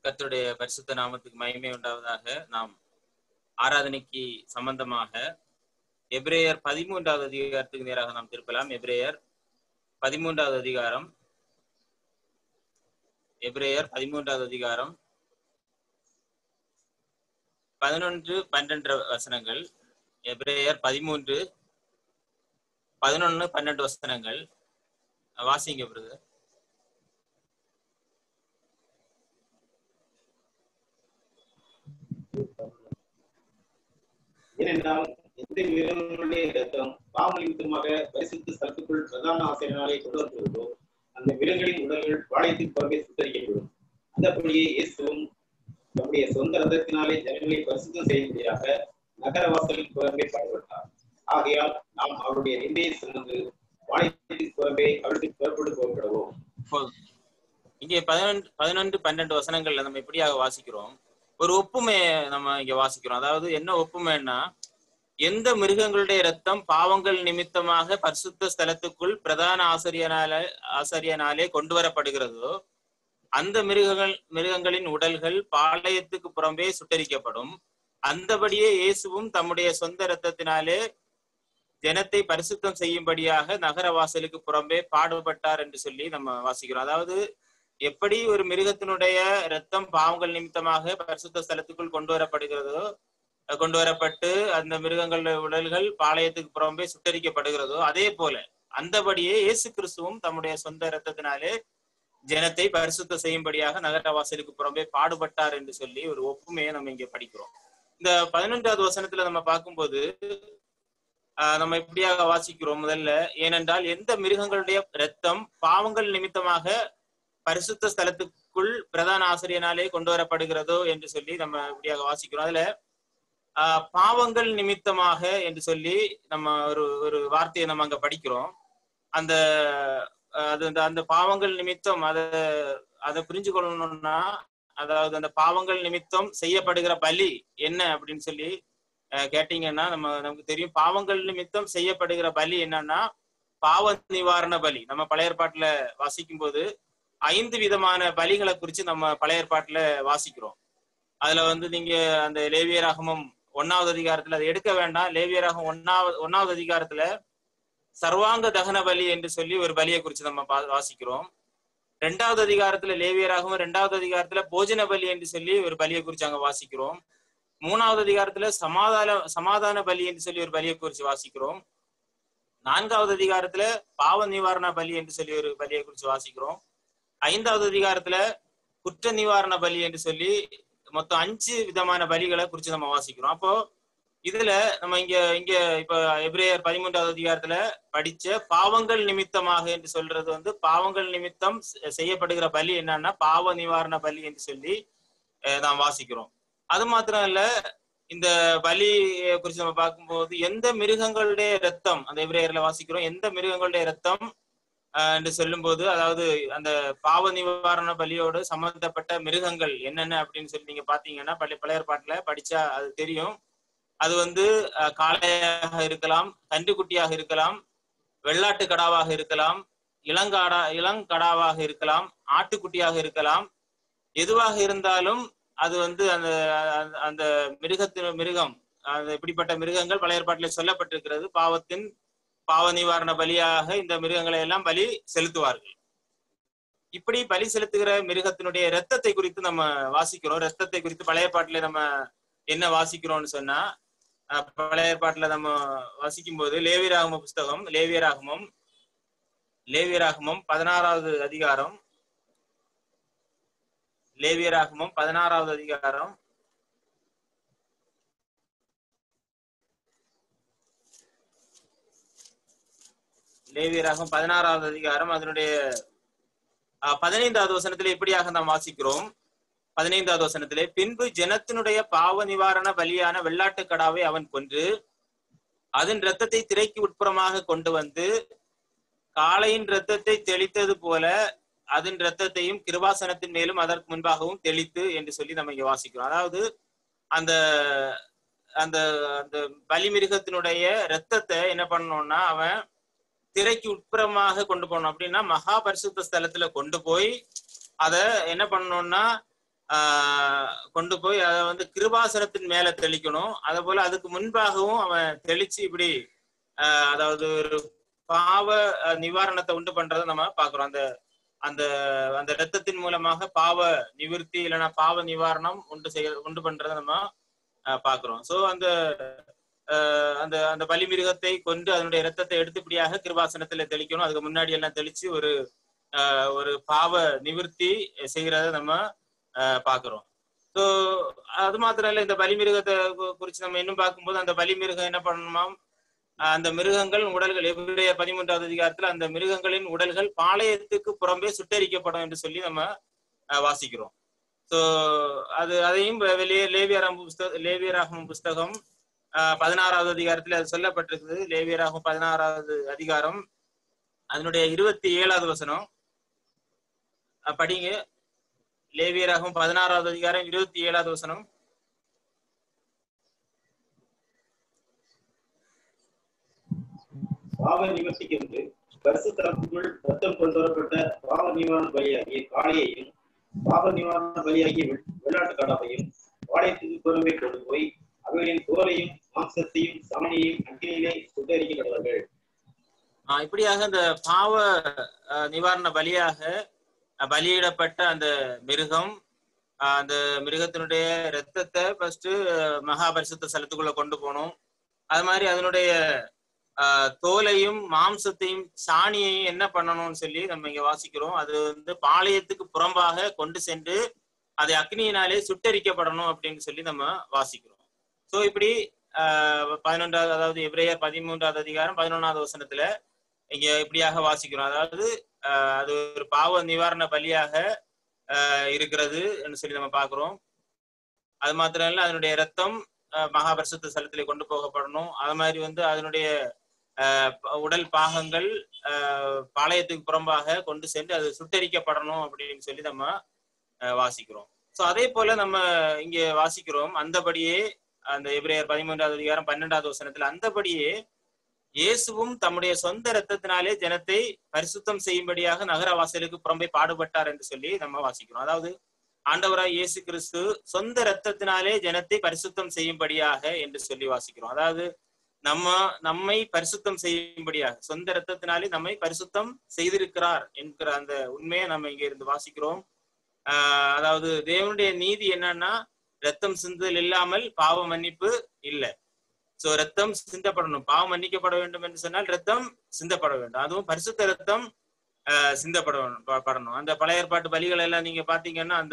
கர்த்தருடைய பரிசுத்த நாமத்துக்கு மகிமை உண்டாவதாக நாம் ஆராதனைக்கு சம்பந்தமாக எபிரேயர் பதிமூன்றாவது அதிகாரத்துக்கு நேராக நாம் திருப்பலாம் எபிரேயர் பதிமூன்றாவது அதிகாரம் எபிரேயர் பதிமூன்றாவது அதிகாரம் பதினொன்று பன்னெண்டு வசனங்கள் எபிரேயர் பதிமூன்று பதினொன்னு பன்னெண்டு வசனங்கள் வாசிங்க பிரதர் ஏனென்றால் எந்த மிருகங்களுடைய ரத்தம் பாவ நிமித்தமாக பரிசுத்த ஸ்தலத்துக்குள் பிரதான ஆசிரியனாலே கொண்டு வருகிறதோ அந்த மிருகங்களின் உடல்கள் பாளையத்தின் புறமே சுத்தரிக்கப்படும் அந்தபடியே இயேசுவும் தம்முடைய சொந்த ரத்தத்தினாலே ஜனங்களை பரிசுத்தம் செய்யும்படியாக நகரவாசலின் புறமே பாடுபட்டார் ஆகையால் நாம் அவருடைய நிந்தையை சுமந்து பாளையத்தின் புறமே அவருக்கு புறப்பட்டு போகப்படுவோம் போதும். இங்கே பதினொன்று பதினொன்று பன்னெண்டு வசனங்கள்ல நம்ம எப்படியாக வாசிக்கிறோம் ஒரு ஒப்புமை நம்ம இங்க வாசிக்கிறோம் அதாவது என்ன ஒப்புமைன்னா எந்த மிருகங்களுடைய ரத்தம் பாவங்கள் நிமித்தமாக பரிசுத்த ஸ்தலத்துக்குள் பிரதான ஆசிரியனாலே ஆசிரியனாலே கொண்டு வரப்படுகிறதோ அந்த மிருகங்கள் மிருகங்களின் உடல்கள் பாளையத்துக்கு புறம்பே சுட்டரிக்கப்படும் அந்தபடியே இயேசுவும் தம்முடைய சொந்த இரத்தத்தினாலே ஜனத்தை பரிசுத்தம் செய்யும்படியாக நகர வாசலுக்கு புறம்பே பாடுபட்டார் என்று சொல்லி நம்ம வாசிக்கிறோம் அதாவது எப்படி ஒரு மிருகத்தினுடைய ரத்தம் பாவங்கள் நிமித்தமாக பரிசுத்த ஸ்தலத்துக்குள் கொண்டு வரப்படுகிறதோ அஹ் கொண்டு வரப்பட்டு அந்த மிருகங்கள் உடல்கள் பாளையத்துக்கு புறம்பே சுட்டரிக்கப்படுகிறதோ அதே போல அந்தபடியே இயேசு கிறிஸ்துவும் தம்முடைய சொந்த இரத்தத்தினாலே ஜனத்தை பரிசுத்த செய்யும்படியாக நகர வாசலுக்கு புறம்பே பாடுபட்டார் என்று சொல்லி ஒரு ஒப்புமையை நம்ம இங்க படிக்கிறோம் இந்த பதினொன்றாவது வசனத்துல நம்ம பார்க்கும்போது ஆஹ் நம்ம இப்படியாக வாசிக்கிறோம் முதல்ல ஏனென்றால் எந்த மிருகங்களுடைய ரத்தம் பாவங்கள் நிமித்தமாக பரிசுத்த ஸ்தலத்துக்குள் பிரதான ஆசிரியனாலே கொண்டு வரப்படுகிறதோ என்று சொல்லி நம்ம இப்படியாக வாசிக்கிறோம் அதுல ஆஹ் பாவங்கள் நிமித்தமாக என்று சொல்லி நம்ம ஒரு ஒரு வார்த்தையை நம்ம அங்க படிக்கிறோம் அந்த ஆஹ் அது அந்த அந்த பாவங்கள் நிமித்தம் அதை அதை புரிஞ்சு கொள்ளணும்னா அதாவது அந்த பாவங்கள் நிமித்தம் செய்யப்படுகிற பலி என்ன அப்படின்னு சொல்லி அஹ் கேட்டீங்கன்னா நம்ம நமக்கு தெரியும் பாவங்கள் நிமித்தம் செய்யப்படுகிற பலி என்னன்னா பாவ நிவாரண பலி நம்ம பழைய ஏற்பாட்டுல வாசிக்கும் போது ஐந்து விதமான பலிகளை குறித்து நம்ம பழைய ஏற்பாட்டுல வாசிக்கிறோம் அதுல வந்து நீங்க அந்த லேவியராகமம் ஒன்னாவது அதிகாரத்துல அதை எடுக்க வேண்டாம் லேவியராகம் ஒன்னாவது ஒன்னாவது அதிகாரத்துல சர்வாங்க தகன பலி என்று சொல்லி ஒரு பலியை குறித்து நம்ம பா- வாசிக்கிறோம் ரெண்டாவது அதிகாரத்துல லேவியராகவும் ரெண்டாவது அதிகாரத்துல போஜன பலி என்று சொல்லி ஒரு பலியை குறித்து அங்க வாசிக்கிறோம் மூணாவது அதிகாரத்துல சமாதான சமாதான பலி என்று சொல்லி ஒரு பலியை குறித்து வாசிக்கிறோம் நான்காவது அதிகாரத்துல பாவ நிவாரண பலி என்று சொல்லி ஒரு பலியை குறித்து வாசிக்கிறோம் ஐந்தாவது அதிகாரத்துல குற்ற நிவாரண பலி என்று சொல்லி மொத்தம் அஞ்சு விதமான பலிகளை குறித்து நம்ம வாசிக்கிறோம் அப்போ இதுல நம்ம இங்க இங்க இப்ப எபிரேயர் பதிமூன்றாவது அதிகாரத்துல படிச்ச பாவங்கள் நிமித்தமாக என்று சொல்றது வந்து பாவங்கள் நிமித்தம் செ- செய்யப்படுகிற பலி என்னன்னா பாவ நிவாரண பலி என்று சொல்லி அஹ், நாம் வாசிக்கிறோம் அது மாத்திரம் இல்ல இந்த பலி குறித்து நம்ம பார்க்கும்போது எந்த மிருகங்களுடைய ரத்தம் அந்த எபிரேயர்ல வாசிக்கிறோம் எந்த மிருகங்களுடைய ரத்தம் ஆஹ் என்று சொல்லும்போது அதாவது அந்த பாவ நிவாரண பலியோடு சம்பந்தப்பட்ட மிருகங்கள் என்னென்ன அப்படின்னு சொல்லி நீங்க பாத்தீங்கன்னா பழைய பழைய பாட்டுல படிச்சா அது தெரியும் அது வந்து ஆஹ் காளையாக இருக்கலாம் கன்றுக்குட்டியாக இருக்கலாம் வெள்ளாட்டு கடாவாக இருக்கலாம் இளங்காடா இளங்கடாவாக இருக்கலாம் ஆட்டுக்குட்டியாக இருக்கலாம் எதுவாக இருந்தாலும் அது வந்து அந்த அந்த- அந்த மிருகத்தின் மிருகம் அந்த இப்படிப்பட்ட மிருகங்கள் பழைய ஏற்பாட்டில் சொல்லப்பட்டிருக்கிறது பாவத்தின் பாவ நிவாரண பலியாக இந்த மிருகங்களை எல்லாம் பலி செலுத்துவார்கள் இப்படி பலி செலுத்துகிற மிருகத்தினுடைய ரத்தத்தை குறித்து நம்ம வாசிக்கிறோம் ரத்தத்தை குறித்து பழைய பாட்டுல நம்ம என்ன வாசிக்கிறோம்னு சொன்னா அஹ், பழைய ஏற்பாட்டுல நம்ம வாசிக்கும் போது லேவியராகம புஸ்தகம் லேவியராகமம் லேவியராகமம் பதினாறாவது அதிகாரம் லேவியராகமம் பதினாறாவது அதிகாரம் லேவியராகம் பதினாறாவது அதிகாரம் அதனுடைய அஹ், பதினைந்தாவது வசனத்திலே இப்படியாக நாம் வாசிக்கிறோம் பதினைந்தாவது வசனத்திலே பின்பு ஜனத்தினுடைய பாவ நிவாரண பலியான வெள்ளாட்டு கடாவை அவன் கொன்று அதன் இரத்தத்தை திரைக்கு உட்புறமாக கொண்டு வந்து காளையின் இரத்தத்தை தெளித்தது போல அதன் இரத்தத்தையும் கிருபாசனத்தின் மேலும் அதற்கு முன்பாகவும் தெளித்து என்று சொல்லி நம்ம இங்க வாசிக்கிறோம் அதாவது அந்த அந்த அந்த பலிமிருகத்தினுடைய இரத்தத்தை என்ன பண்ணணும்னா அவன் திரைக்கு உட்புறமாக கொண்டு போகணும் அப்படின்னா மகா பரிசுத்த ஸ்தலத்துல கொண்டு போய் அத என்ன பண்ணணும்னா ஆஹ் கொண்டு போய் அதை வந்து கிருபாசனத்தின் மேல தெளிக்கணும் அதே போல அதுக்கு முன்பாகவும் அவன் தெளிச்சு இப்படி ஆஹ் அதாவது ஒரு பாவ அஹ், நிவாரணத்தை உண்டு பண்றதை நம்ம பாக்குறோம் அந்த அந்த அந்த ரத்தத்தின் மூலமாக பாவ நிவிர்த்தி இல்லைன்னா பாவ நிவாரணம் உண்டு செய்ய உண்டு பண்றதை நம்ம ஆஹ், பாக்குறோம் சோ அந்த ஆஹ், அந்த அந்த பலிமிருகத்தை கொண்டு அதனுடைய ரத்தத்தை எடுத்துப்படியாக கிருபாசனத்துல தெளிக்கணும் அதுக்கு முன்னாடி எல்லாம் தெளிச்சு ஒரு ஆஹ், ஒரு பாவ நிவிர்த்தி செய்யறத நம்ம ஆஹ், பாக்குறோம் ஸோ அது மாத்திரம் இல்ல இந்த பலிமிருகத்தை கு- குறிச்சு நம்ம இன்னும் பார்க்கும்போது அந்த பலிமிருகம் என்ன பண்ணணுமாம் ஆஹ் அந்த மிருகங்கள் உடல்கள் எவ்விடைய பதிமூன்றாவது அதிகாரத்துல அந்த மிருகங்களின் உடல்கள் பாளையத்துக்கு புறம்பே சுட்டரிக்கப்படும் என்று சொல்லி நம்ம ஆஹ் வாசிக்கிறோம் ஸோ அது அதையும் வெ- வெளியே லேவியராகும் புஸ்தக லேவியராகும் புஸ்தகம் ஆஹ் பதினாறாவது அதிகாரத்துல அது சொல்லப்பட்டிருக்குது லேவியராகும் பதினாறாவது அதிகாரம் அதனுடைய இருபத்தி ஏழாவது வசனம் ஆஹ் படிங்க லேவியராகும் பதினாறாவது அதிகாரம் இருபத்தி ஏழாவது வசனம் பாவ நிவர்த்திக்கென்று பரிசுத்தலத்துக்குள் ரத்தம் கொண்டு வரப்பட்ட பாவ நிவாரண பலியாகிய காளையையும் பாவ நிவாரண பலியாகிய வெ- வெள்ளாட்டு கடாவையும் பாளையத்துக்கு புறம்பே கொண்டு போய் அவைகளின் தோலையும் மாம்சத்தையும் சாணியையும் அக்கினியிலே சுட்டரிக்கப்படுவார்கள் ஆஹ் இப்படியாக அந்த பாவ ஆஹ் நிவாரண பலியாக ஆஹ் பலியிடப்பட்ட அந்த மிருகம் ஆஹ் அந்த மிருகத்தினுடைய ரத்தத்தை ஃபர்ஸ்ட் மகாபரிசுத்த ஸ்தலத்துக்குள்ள கொண்டு போகணும் அது மாதிரி அதனுடைய ஆஹ் தோலையும் மாம்சத்தையும் சாணியையும் என்ன பண்ணணும்னு சொல்லி நம்ம இங்க வாசிக்கிறோம் அது வந்து பாளையத்துக்கு புறம்பாக கொண்டு சென்று அதை அக்னியினாலே சுட்டரிக்கப்படணும் அப்படின்னு சொல்லி நம்ம வாசிக்கிறோம் சோ இப்படி ஆஹ் பதினொன்றாவது அதாவது எப்ரேயர் பதிமூன்றாவது அதிகாரம் பதினொன்றாவது வசனத்துல இங்க இப்படியாக வாசிக்கிறோம் அதாவது ஆஹ் அது ஒரு பாவ நிவாரண பலியாக ஆஹ் இருக்கிறது என்று சொல்லி நம்ம பார்க்கிறோம் அது மாத்திரம் இல்ல அதனுடைய ரத்தம் ஆஹ் மகாபரிசுத்த ஸ்தலத்திலே கொண்டு போகப்படணும் அது மாதிரி வந்து அதனுடைய ஆஹ் ப- உடல் பாகங்கள் ஆஹ் பாளையத்துக்கு புறம்பாக கொண்டு சென்று அது சுட்டரிக்கப்படணும் அப்படின்னு சொல்லி நம்ம ஆஹ் வாசிக்கிறோம் சோ அதே போல நம்ம இங்க வாசிக்கிறோம் அந்தபடியே அந்த எபிரேயர் பதிமூன்றாவது அதிகாரம் பன்னெண்டாவது வசனத்துல அந்தபடியே இயேசுவும் தம்முடைய சொந்த இரத்தத்தினாலே ஜனத்தை பரிசுத்தம் செய்யும்படியாக நகர வாசலுக்கு புறம்பே பாடுபட்டார் என்று சொல்லி நம்ம வாசிக்கிறோம் அதாவது ஆண்டவராய் இயேசு கிறிஸ்து சொந்த இரத்தத்தினாலே ஜனத்தை பரிசுத்தம் செய்யும்படியாக என்று சொல்லி வாசிக்கிறோம் அதாவது நம்ம நம்மை பரிசுத்தம் செய்யும்படியாக சொந்த இரத்தத்தினாலே நம்மை பரிசுத்தம் செய்திருக்கிறார் என்கிற அந்த உண்மையை நம்ம இங்க இருந்து வாசிக்கிறோம் ஆஹ் அதாவது தேவனுடைய நீதி என்னன்னா ரத்தம் சிந்துதல் இல்லாமல் பாவ மன்னிப்பு இல்லை சோ ரத்தம் சிந்தப்படணும் பாவம் மன்னிக்கப்பட வேண்டும் என்று சொன்னால் ரத்தம் சிந்தப்பட வேண்டும் அதுவும் பரிசுத்த ரத்தம் ஆஹ் சிந்தப்பட வேணும், ப- படணும் அந்த பழைய ஏற்பாட்டு பலிகள் எல்லாம் நீங்க பாத்தீங்கன்னா அந்த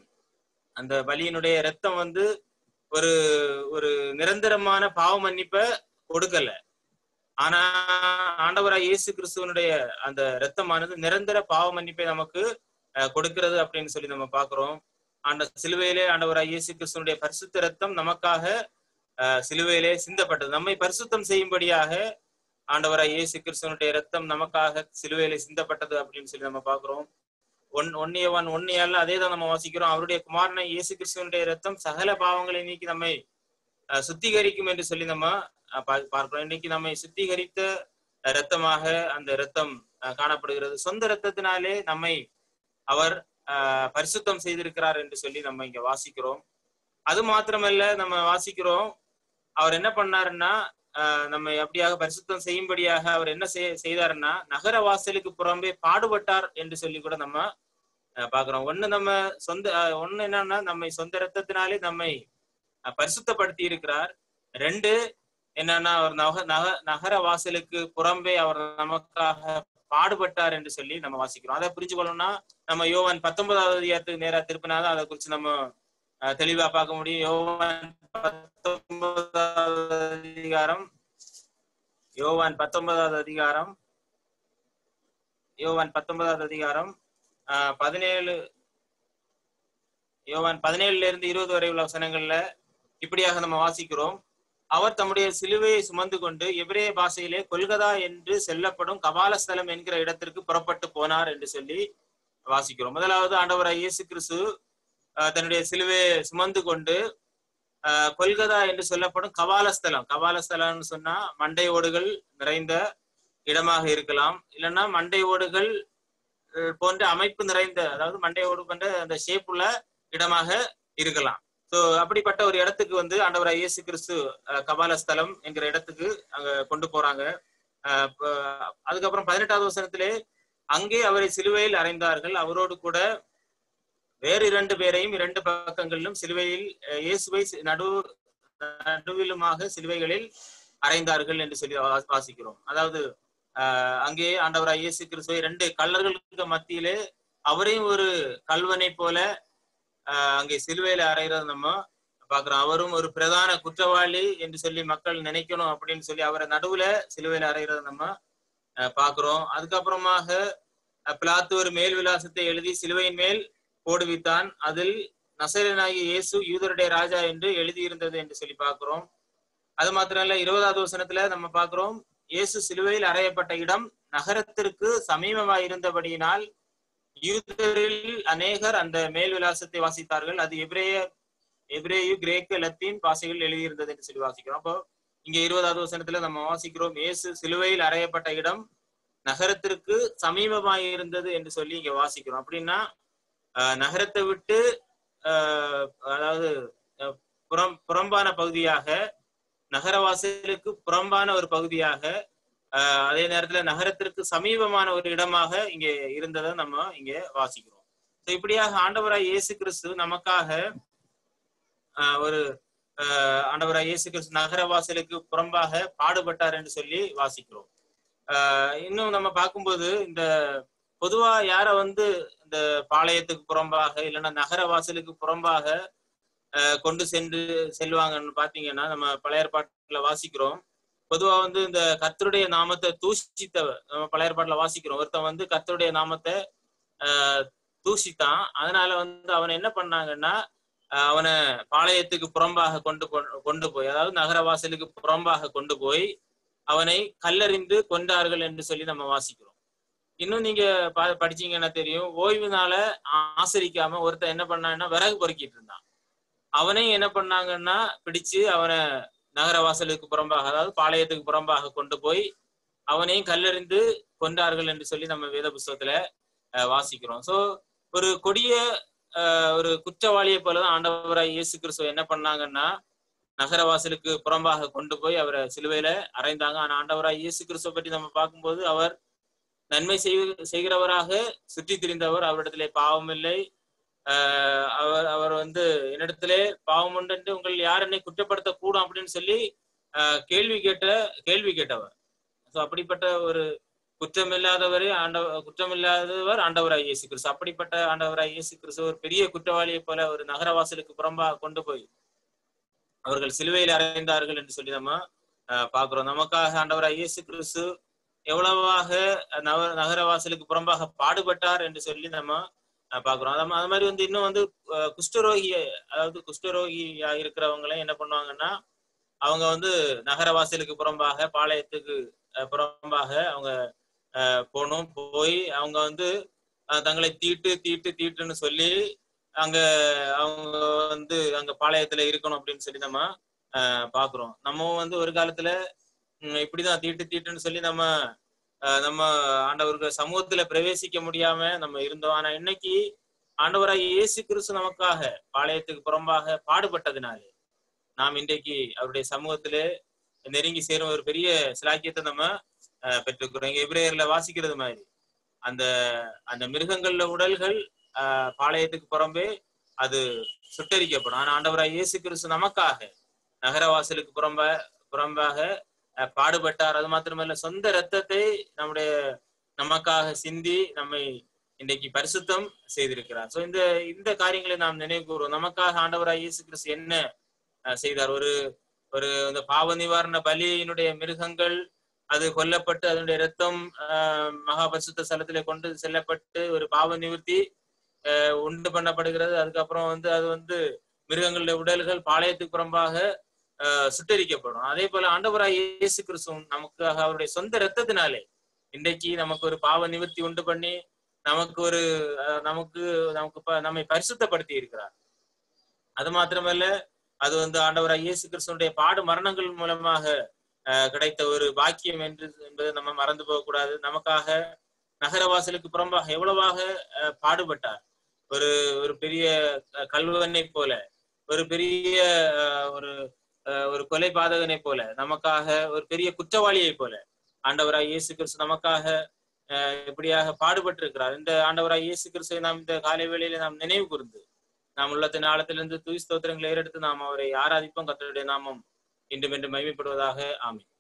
அந்த பலியினுடைய ரத்தம் வந்து ஒரு ஒரு நிரந்தரமான பாவ மன்னிப்பை கொடுக்கல ஆனா ஆண்டவராய் இயேசு கிறிஸ்துவனுடைய அந்த ரத்தமானது நிரந்தர பாவ மன்னிப்பை நமக்கு ஆஹ் கொடுக்கிறது அப்படின்னு சொல்லி நம்ம பாக்குறோம் அந்த சிலுவையிலே ஆண்டவராய் இயேசு கிறிஸ்துவனுடைய பரிசுத்த ரத்தம் நமக்காக ஆஹ் சிலுவையிலே சிந்தப்பட்டது நம்மை பரிசுத்தம் செய்யும்படியாக ஆண்டவராய் இயேசு கிறிஸ்துவனுடைய ரத்தம் நமக்காக சிலுவையிலே சிந்தப்பட்டது அப்படின்னு சொல்லி நம்ம பார்க்கிறோம் ஒன் ஒன்னியவன் ஒன்னியல்ல அதே தான் நம்ம வாசிக்கிறோம் அவருடைய குமாரனை இயேசு கிறிஸ்துவனுடைய ரத்தம் சகல பாவங்களை நீக்கி நம்மை ஆஹ் சுத்திகரிக்கும் என்று சொல்லி நம்ம ஆஹ் பா- பார்க்கிறோம் இன்னைக்கு நம்மை சுத்திகரித்த ரத்தமாக அந்த ரத்தம் ஆஹ் காணப்படுகிறது சொந்த ரத்தத்தினாலே நம்மை அவர் ஆஹ் பரிசுத்தம் செய்திருக்கிறார் என்று சொல்லி நம்ம இங்க வாசிக்கிறோம் அது மாத்திரமல்ல நம்ம வாசிக்கிறோம் அவர் என்ன பண்ணாருன்னா ஆஹ் நம்மை அப்படியாக பரிசுத்தம் செய்யும்படியாக அவர் என்ன செய்- செய்தாருன்னா நகர வாசலுக்கு புறம்பே பாடுபட்டார் என்று சொல்லி கூட நம்ம ஆஹ் பார்க்கிறோம் ஒண்ணு நம்ம சொந்த ஆஹ் ஒண்ணு என்னன்னா நம்மை சொந்த ரத்தத்தினாலே நம்மை ஆஹ் பரிசுத்தப்படுத்தி இருக்கிறார் ரெண்டு என்னன்னா அவர் நக நக நகர வாசலுக்கு புறம்பே அவர் நமக்காக பாடுபட்டார் என்று சொல்லி நம்ம வாசிக்கிறோம் அதை புரிஞ்சு கொள்ளணும்னா நம்ம யோவான் பத்தொன்பதாவது அதிகாரத்துக்கு நேரா திருப்பினாதான் அதை குறித்து நம்ம அஹ், தெளிவா பார்க்க முடியும் யோவான் பத்தொன்பதாவது அதிகாரம் யோவான் பத்தொன்பதாவது அதிகாரம் யோவான் பத்தொன்பதாவது அதிகாரம் அஹ், பதினேழு யோவான் பதினேழுல இருந்து இருபது வரை உள்ள வசனங்கள்ல இப்படியாக நம்ம வாசிக்கிறோம் அவர் தம்முடைய சிலுவையை சுமந்து கொண்டு எபிரேய பாஷையிலே கொல்கதா என்று செல்லப்படும் கபாலஸ்தலம் என்கிற இடத்திற்கு புறப்பட்டு போனார் என்று சொல்லி வாசிக்கிறோம் முதலாவது ஆண்டவராய் இயேசு கிறிஸ்து ஆஹ், தன்னுடைய சிலுவையை சுமந்து கொண்டு ஆஹ், கொல்கதா என்று சொல்லப்படும் கபாலஸ்தலம் கபாலஸ்தலம்னு சொன்னா மண்டை ஓடுகள் நிறைந்த இடமாக இருக்கலாம் இல்லைன்னா மண்டை ஓடுகள் அஹ், போன்ற அமைப்பு நிறைந்த அதாவது மண்டை ஓடு போன்ற அந்த ஷேப்புள்ள இடமாக இருக்கலாம் சோ அப்படிப்பட்ட ஒரு இடத்துக்கு வந்து ஆண்டவராய் இயேசு கிறிஸ்து அஹ், கபால ஸ்தலம் என்கிற இடத்துக்கு அங்க கொண்டு போறாங்க அஹ், ப- அதுக்கப்புறம் பதினெட்டாவது வசனத்திலே அங்கே அவரை சிலுவையில் அறைந்தார்கள் அவரோடு கூட வேறு இரண்டு பேரையும் இரண்டு பக்கங்களிலும் சிலுவையில் அஹ், இயேசுவை சி- நடு நடுவிலுமாக சிலுவைகளில் அறைந்தார்கள் என்று சொல்லி வா- வாசிக்கிறோம் அதாவது ஆஹ் அங்கே ஆண்டவராய் இயேசு கிறிஸ்துவை ரெண்டு கல்லர்களுக்கு மத்தியிலே அவரையும் ஒரு கல்வனை போல ஆஹ் அங்கே சிலுவையில அறைகிறத நம்ம பாக்குறோம் அவரும் ஒரு பிரதான குற்றவாளி என்று சொல்லி மக்கள் நினைக்கணும் அப்படின்னு சொல்லி அவரை நடுவுல சிலுவையில அறைகிறத நம்ம ஆஹ் பாக்குறோம் அதுக்கப்புறமாக அஹ் பிலாத்து ஒரு மேல் விலாசத்தை எழுதி சிலுவையின் மேல் போடுவித்தான் அதில் நசரனாகிய இயேசு யூதருடைய ராஜா என்று எழுதியிருந்தது என்று சொல்லி பார்க்கிறோம் அது மாத்திரம் இல்ல இருபதாவது வசனத்துல நம்ம பார்க்கிறோம் இயேசு சிலுவையில் அறையப்பட்ட இடம் நகரத்திற்கு சமீபமாய் இருந்தபடியினால் யூதரில் அநேகர் அந்த மேல் விலாசத்தை வாசித்தார்கள் அது எபிரேய எபிரேயு கிரேக்கு லத்தீன் பாஷைகள் எழுதியிருந்தது என்று சொல்லி வாசிக்கிறோம் அப்போ இங்க இருபதாவது வசனத்துல நம்ம வாசிக்கிறோம் இயேசு சிலுவையில் அறையப்பட்ட இடம் நகரத்திற்கு சமீபமாய் இருந்தது என்று சொல்லி இங்க வாசிக்கிறோம் அப்படின்னா ஆஹ் நகரத்தை விட்டு ஆஹ் அதாவது அஹ் புறம் புறம்பான பகுதியாக நகரவாசலுக்கு புறம்பான ஒரு பகுதியாக ஆஹ் அதே நேரத்துல நகரத்திற்கு சமீபமான ஒரு இடமாக இங்க இருந்ததை நம்ம இங்க வாசிக்கிறோம் So இப்படியாக ஆண்டவராய் இயேசு கிறிஸ்து நமக்காக ஆஹ் ஒரு ஆஹ் ஆண்டவராய் இயேசு கிறிஸ்து நகரவாசலுக்கு புறம்பாக பாடுபட்டார் என்று சொல்லி வாசிக்கிறோம் ஆஹ் இன்னும் நம்ம பார்க்கும்போது இந்த பொதுவா யார வந்து இந்த பாளையத்துக்கு புறம்பாக இல்லைன்னா நகர வாசலுக்கு புறம்பாக ஆஹ் கொண்டு சென்று செல்வாங்கன்னு பாத்தீங்கன்னா நம்ம பழைய ஏற்பாட்டுல வாசிக்கிறோம் பொதுவா வந்து இந்த கர்த்தருடைய நாமத்தை தூஷித்தவர் நம்ம பழைய ஏற்பாட்டுல வாசிக்கிறோம் ஒருத்தன் வந்து கர்த்தருடைய நாமத்தை ஆஹ் தூஷித்தான் அதனால வந்து அவனை என்ன பண்ணாங்கன்னா ஆஹ் அவனை பாளையத்துக்கு புறம்பாக கொண்டு போ- கொண்டு போய் அதாவது நகர வாசலுக்கு புறம்பாக கொண்டு போய் அவனை கல்லறிந்து கொண்டார்கள் என்று சொல்லி நம்ம வாசிக்கிறோம் இன்னும் நீங்க ப- படிச்சீங்கன்னா தெரியும் ஓய்வு நாள ஆசரிக்காம ஒருத்தன் என்ன பண்ணான்னா விறகு பொறுக்கிட்டு இருந்தான் அவனையும் என்ன பண்ணாங்கன்னா பிடிச்சு அவனை நகர வாசலுக்கு புறம்பாக அதாவது பாளையத்துக்கு புறம்பாக கொண்டு போய் அவனையும் கல்லறிந்து கொண்டார்கள் என்று சொல்லி நம்ம வேத புஸ்தகத்துல அஹ், வாசிக்கிறோம் சோ ஒரு கொடிய அஹ், ஒரு குற்றவாளியை போலதான் ஆண்டவராய் இயேசு கிறிஸ்துவ என்ன பண்ணாங்கன்னா நகர வாசலுக்கு புறம்பாக கொண்டு போய் அவரை சிலுவையில அறைந்தாங்க ஆனா ஆண்டவராய் இயேசு கிறிஸ்துவ பற்றி நம்ம பார்க்கும்போது அவர் நன்மை செய்- செய்கிறவராக சுற்றி திரிந்தவர் அவரிடத்திலே பாவம் இல்லை ஆஹ் அவர் அவர் வந்து என்னிடத்திலே பாவம் உண்டு என்று உங்கள் யார் என்னை குற்றப்படுத்த கூடும் அப்படின்னு சொல்லி ஆஹ் கேள்வி கேட்ட கேள்வி கேட்டவர் ஸோ அப்படிப்பட்ட ஒரு குற்றமில்லாதவரே ஆண்டவர் குற்றமில்லாதவர் ஆண்டவராய் இயேசு கிறிஸ்து அப்படிப்பட்ட ஆண்டவராய் இயேசு கிறிஸ்து ஒரு பெரிய குற்றவாளியை போல ஒரு நகரவாசலுக்கு புறம்பாக கொண்டு போய் அவர்கள் சிலுவையில் அறைந்தார்கள் என்று சொல்லி நம்ம ஆஹ் பார்க்கிறோம் நமக்காக ஆண்டவராய் இயேசு கிறிஸ்து எவ்வளவாக நவ நகரவாசலுக்கு புறம்பாக பாடுபட்டார் என்று சொல்லி நம்ம ஆஹ் பார்க்கிறோம் அது அது மாதிரி வந்து இன்னும் வந்து ஆஹ் குஷ்டரோகி அதாவது குஷ்டரோகியா இருக்கிறவங்கள என்ன பண்ணுவாங்கன்னா அவங்க வந்து நகரவாசலுக்கு புறம்பாக பாளையத்துக்கு ஆஹ் புறம்பாக அவங்க ஆஹ் போகணும் போய் அவங்க வந்து ஆஹ் தங்களை தீட்டு தீட்டு தீட்டுன்னு சொல்லி அங்க அவங்க வந்து அங்க பாளையத்துல இருக்கணும் அப்படின்னு சொல்லி நம்ம ஆஹ் பாக்குறோம் நம்ம வந்து ஒரு காலத்துல உம் இப்படிதான் தீட்டு தீட்டுன்னு சொல்லி நம்ம ஆஹ் நம்ம ஆண்டவர்கள் சமூகத்துல பிரவேசிக்க முடியாம நம்ம இருந்தோம் ஆனா இன்னைக்கு ஆண்டவராய் இயேசு கிறிஸ்து நமக்காக பாளையத்துக்கு புறம்பாக பாடுபட்டதினாலே நாம் இன்றைக்கு அவருடைய சமூகத்திலே நெருங்கி சேரும் ஒரு பெரிய சிலாக்கியத்தை நம்ம ஆஹ் பெற்றுக்கிறோம் இங்க எபிரேயர்ல வாசிக்கிறது மாதிரி அந்த அந்த மிருகங்கள்ல உடல்கள் ஆஹ் பாளையத்துக்கு புறம்பே அது சுட்டரிக்கப்படும் ஆனா ஆண்டவராய் இயேசு கிறிஸ்து நமக்காக நகரவாசலுக்கு புறம்ப புறம்பாக அஹ், பாடுபட்டார் அது மாத்திரமல்ல சொந்த இரத்தத்தை நம்முடைய நமக்காக சிந்தி நம்மை இன்றைக்கு பரிசுத்தம் செய்திருக்கிறார் சோ இந்த இந்த காரியங்களை நாம் நினைவு கூறுவோம் நமக்காக ஆண்டவராய் இயேசு கிறிஸ்து என்ன அஹ், செய்தார் ஒரு ஒரு இந்த பாவ நிவாரண பலியினுடைய மிருகங்கள் அது கொல்லப்பட்டு அதனுடைய ரத்தம் ஆஹ், மகா பரிசுத்த ஸ்தலத்திலே கொண்டு செல்லப்பட்டு ஒரு பாவ நிவர்த்தி ஆஹ், உண்டு பண்ணப்படுகிறது அதுக்கப்புறம் வந்து அது வந்து மிருகங்களுடைய உடல்கள் பாளையத்துக்கு புறம்பாக ஆஹ், சுட்டரிக்கப்படும் அதே போல ஆண்டவராய் இயேசு கிறிஸ்துவும் நமக்காக அவருடைய சொந்த இரத்தத்தினாலே இன்றைக்கு நமக்கு ஒரு பாவ நிவர்த்தி உண்டு பண்ணி நமக்கு ஒரு ஆஹ், நமக்கு நமக்கு ப- நம்மை பரிசுத்தப்படுத்தி இருக்கிறார் அது மாத்திரமல்ல அது வந்து ஆண்டவராய் இயேசு கிறிஸ்துடைய பாடு மரணங்கள் மூலமாக ஆஹ், கிடைத்த ஒரு பாக்கியம் என்று என்பதை நம்ம மறந்து போகக்கூடாது நமக்காக நகரவாசலுக்கு புறம்பாக எவ்வளவாக ஆஹ், பாடுபட்டார் ஒரு ஒரு பெரிய அஹ், கல்வனை போல ஒரு பெரிய அஹ், ஒரு அஹ், ஒரு கொலை பாதகனை போல நமக்காக ஒரு பெரிய குற்றவாளியை போல ஆண்டவராய் இயேசு கிறிஸ்து நமக்காக அஹ், இப்படியாக பாடுபட்டிருக்கிறார் இந்த ஆண்டவராய் இயேசு கிறிஸ்துவை நாம் இந்த காலை வேளையில நாம் நினைவு கூர்ந்து நாம் உள்ளத்தின் ஆழத்திலிருந்து துய் ஸ்தோத்திரங்களை ஏறெடுத்து நாம் அவரை ஆராதிப்போம் கர்த்தருடைய நாமம் இன்றும் என்று மகிமைப்படுவதாக ஆமென்